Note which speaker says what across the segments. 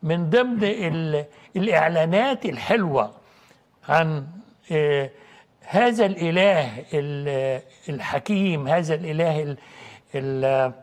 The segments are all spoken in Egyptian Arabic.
Speaker 1: من ضمن ال- الاعلانات الحلوه عن آه، هذا الاله ال- الحكيم هذا الاله ال- ال-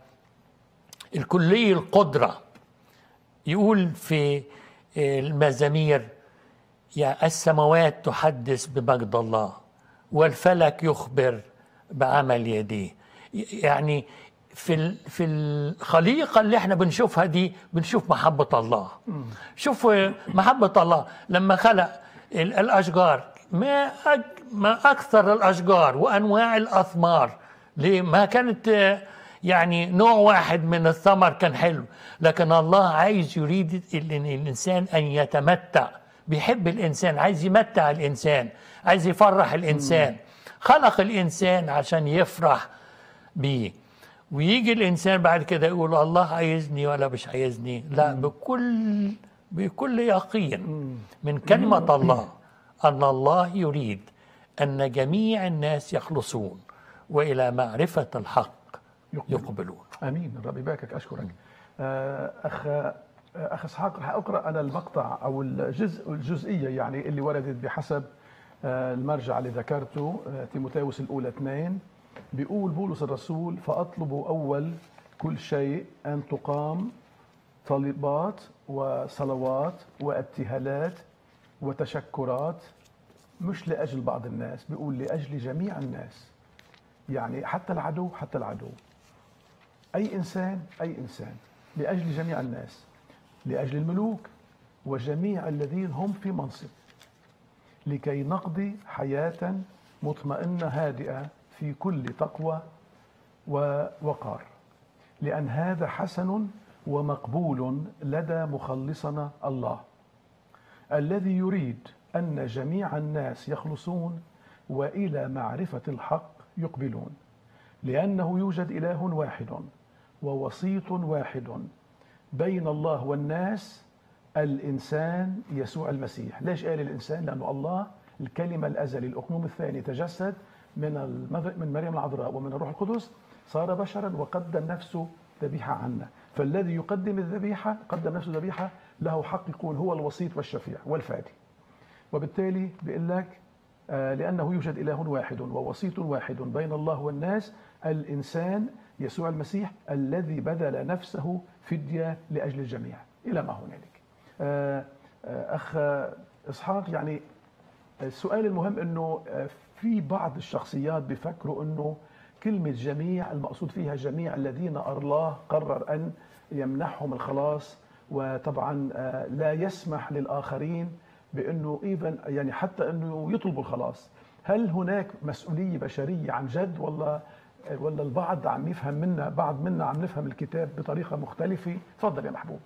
Speaker 1: الكلي القدره يقول في المزامير يا السماوات تحدث بمجد الله والفلك يخبر بعمل يديه يعني في ال- في الخليقه اللي احنا بنشوفها دي بنشوف محبه الله شوف محبه الله لما خلق ال- الاشجار ما أج ما اكثر الاشجار وانواع الاثمار ليه ما كانت آه، يعني نوع واحد من الثمر كان حلو لكن الله عايز يريد ال- إن الانسان ان يتمتع بيحب الانسان عايز يمتع الانسان عايز يفرح الانسان خلق الانسان عشان يفرح بيه ويجي الانسان بعد كده يقول الله عايزني ولا مش عايزني لا بكل بكل يقين من كلمه الله ان الله يريد ان جميع الناس يخلصون والى معرفه الحق يقبلون
Speaker 2: امين الرب يباركك اشكرك آه، اخ آه، اخ اسحاق رح اقرا انا المقطع او الجزء الجزئيه يعني اللي وردت بحسب آه، المرجع اللي ذكرته آه، تيموثاوس الاولى اثنين بيقول بولس الرسول فاطلب اول كل شيء ان تقام طلبات وصلوات وابتهالات وتشكرات مش لاجل بعض الناس بيقول لاجل جميع الناس يعني حتى العدو حتى العدو أي إنسان أي إنسان لأجل جميع الناس لأجل الملوك وجميع الذين هم في منصب لكي نقضي حياة مطمئنة هادئة في كل تقوى ووقار لأن هذا حسن ومقبول لدى مخلصنا الله الذي يريد أن جميع الناس يخلصون وإلى معرفة الحق يقبلون لأنه يوجد إله واحد ووسيط واحد بين الله والناس الإنسان يسوع المسيح ليش قال الإنسان؟ لأنه الله الكلمة الأزلي الأقنوم الثاني تجسد من المذ- من مريم العذراء ومن الروح القدس صار بشرا وقدم نفسه ذبيحة عنا فالذي يقدم الذبيحة قدم نفسه ذبيحة له حق يكون هو الوسيط والشفيع والفادي وبالتالي بيقول لك آه، لأنه يوجد إله واحد ووسيط واحد بين الله والناس الإنسان يسوع المسيح الذي بذل نفسه فدية لأجل الجميع إلى ما هنالك آه، آه، أخ إسحاق يعني السؤال المهم أنه آه، في بعض الشخصيات بيفكروا أنه كلمة جميع المقصود فيها جميع الذين الله قرر أن يمنحهم الخلاص وطبعا آه، لا يسمح للآخرين بأنه إيفن يعني حتى أنه يطلبوا الخلاص هل هناك مسؤولية بشرية عن جد ولا ولا البعض عم يفهم منا بعض منا عم نفهم الكتاب بطريقة مختلفة تفضل يا محبوب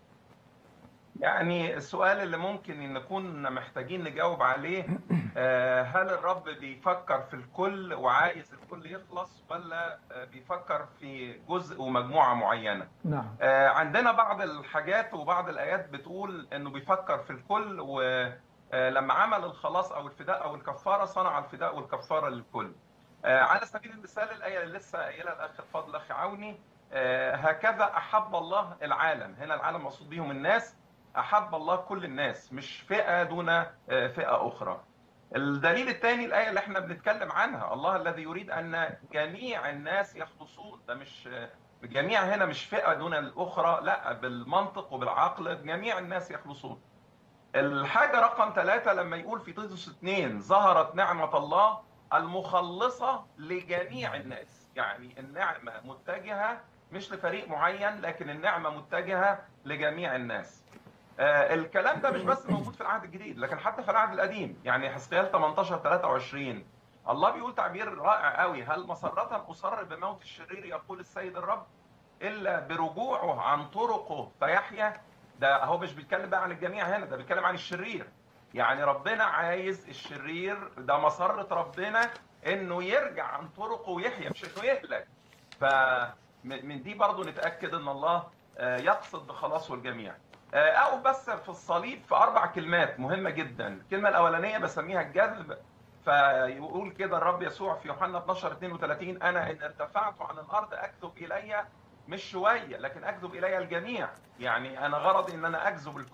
Speaker 3: يعني السؤال اللي ممكن ان نكون محتاجين نجاوب عليه آه، هل الرب بيفكر في الكل وعايز الكل يخلص ولا آه، بيفكر في جزء ومجموعة معينة
Speaker 2: نعم
Speaker 3: آه، عندنا بعض الحاجات وبعض الآيات بتقول إنه بيفكر في الكل ولما عمل الخلاص أو الفداء أو الكفارة صنع الفداء والكفارة للكل آه، على سبيل المثال الآية اللي لسه قايلها الأخ الفاضل أخي عوني آه، هكذا أحب الله العالم هنا العالم مقصود بيهم الناس أحب الله كل الناس مش فئة دون آه، فئة أخرى الدليل الثاني الآية اللي احنا بنتكلم عنها الله الذي يريد أن جميع الناس يخلصون ده مش الجميع هنا مش فئة دون الأخرى لا بالمنطق وبالعقل جميع الناس يخلصون الحاجة رقم ثلاثة لما يقول في تيتوس 2 ظهرت نعمة الله المخلصة لجميع الناس يعني النعمة متجهة مش لفريق معين لكن النعمة متجهة لجميع الناس آه، الكلام ده مش بس موجود في العهد الجديد لكن حتى في العهد القديم يعني حزقيال 18 23 الله بيقول تعبير رائع قوي هل مسرة أصر بموت الشرير يقول السيد الرب إلا برجوعه عن طرقه فيحيا ده هو مش بيتكلم بقى عن الجميع هنا ده بيتكلم عن الشرير يعني ربنا عايز الشرير ده مسرة ربنا انه يرجع عن طرقه ويحيا مش انه يهلك فمن دي برضو نتأكد ان الله آه، يقصد بخلاصه الجميع آه، او بس في الصليب في اربع كلمات مهمة جدا الكلمة الاولانية بسميها الجذب فيقول كده الرب يسوع في يوحنا 12 32 انا ان ارتفعت عن الارض اكتب الي مش شويه لكن اجذب الي الجميع يعني انا غرضي ان انا اجذب الكل